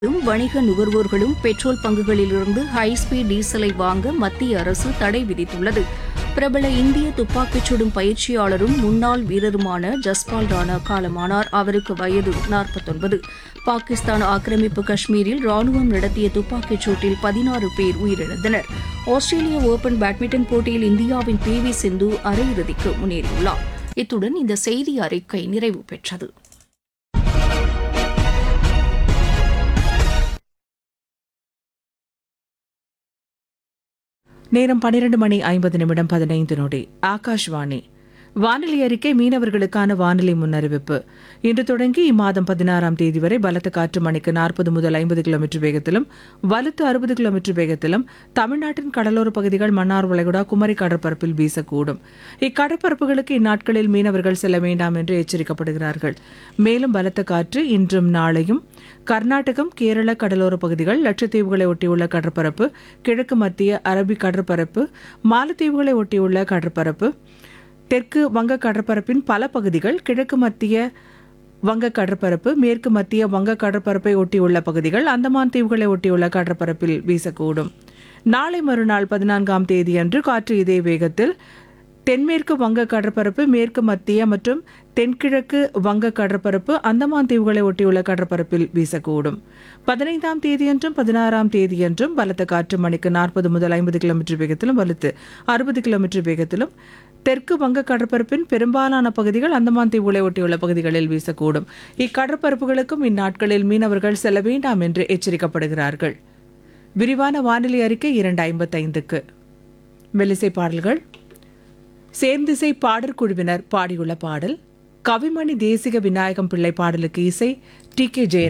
ம், வணிக நுகர்வோர்களும் petrol பங்குகளிலிருந்து high speed டீசலை வாங்க மத்திய அரசு தடை விதித்துள்ளது பிரபல இந்திய துப்பாக்கிச் சுடும் பயிற்சியாளரும் முன்னாள் வீரருமான ஜஸ்பால் ராணா காலமானார் அவருக்கு வயது நாற்பத்தொன்பது பாகிஸ்தான் ஆக்கிரமிப்பு காஷ்மீரில் ராணுவம் நடத்திய துப்பாக்கிச் சூட்டில் பதினாறு பேர் உயிரிழந்தனர் ஆஸ்திரேலிய ஓபன் பேட்மிண்டன் போட்டியில் இந்தியாவின் பி வி சிந்து அரையிறுதிக்கு முன்னேறியுள்ளார் இத்துடன் இந்த செய்தி அறிக்கை நிறைவு பெற்றது நேரம் பன்னிரண்டு மணி ஐம்பது நிமிடம் பதினைந்து நொடி ஆகாஷ்வாணி வானிலை அறிக்கை மீனவர்களுக்கான வானிலை முன்னறிவிப்பு இன்று தொடங்கி இம்மாதம் பதினாறாம் தேதி வரை பலத்த காற்று மணிக்கு நாற்பது முதல் ஐம்பது கிலோமீட்டர் வேகத்திலும் வலுத்து அறுபது கிலோமீட்டர் வேகத்திலும் தமிழ்நாட்டின் கடலோர பகுதிகள் மன்னார் வளைகுடா குமரி கடற்பரப்பில் வீசக்கூடும் இக்கடற்பரப்புகளுக்கு இந்நாட்களில் மீனவர்கள் செல்ல வேண்டாம் என்று எச்சரிக்கப்படுகிறார்கள் மேலும் பலத்த காற்று இன்றும் நாளையும் கர்நாடகம் கேரள கடலோர பகுதிகள் லட்சத்தீவுகளை ஒட்டியுள்ள கடற்பரப்பு கிழக்கு மத்திய அரபிக் கடற்பரப்பு மாலத்தீவுகளை ஒட்டியுள்ள கடற்பரப்பு தெற்கு வங்க கடற்பரப்பின் பல பகுதிகள் கிழக்கு மத்திய வங்க கடற்பரப்பு மேற்கு மத்திய வங்க கடற்பரப்பை ஒட்டியுள்ள பகுதிகள் அந்தமான் தீவுகளை ஒட்டியுள்ள கடற்பரப்பில் வீசக்கூடும் நாளை மறுநாள் பதினான்காம் தேதியன்று காற்று இதே வேகத்தில் தென்மேற்கு வங்க கடற்பரப்பு மேற்கு மத்திய மற்றும் தென்கிழக்கு வங்க கடற்பரப்பு அந்தமான் தீவுகளை ஒட்டியுள்ள கடற்பரப்பில் வீசக்கூடும் பதினைந்தாம் தேதியன்றும் பதினாறாம் தேதியன்றும் பலத்த காற்று மணிக்கு நாற்பது முதல் ஐம்பது கிலோமீட்டர் வேகத்திலும் வலுத்து அறுபது கிலோமீட்டர் வேகத்திலும் தெற்கு வங்க கடற்பரப்பின் பெரும்பாலான பகுதிகள் அந்தமான் தீவுகளை ஒட்டியுள்ள பகுதிகளில் வீசக்கூடும் இக்கடற்பரப்புகளுக்கும் இந்நாட்களில் மீனவர்கள் செல்ல வேண்டாம் என்று எச்சரிக்கப்படுகிறார்கள் விரிவான வானிலை அறிக்கை இரண்டு ஐம்பத்தைந்துக்கு மெல்லிசை பாடல்கள் சேர்ந்திசை பாடற் குழுவினர் பாடியுள்ள பாடல் கவிமணி தேசிக விநாயகம் பிள்ளை பாடலுக்கு இசை டி கே ஜெயராமன்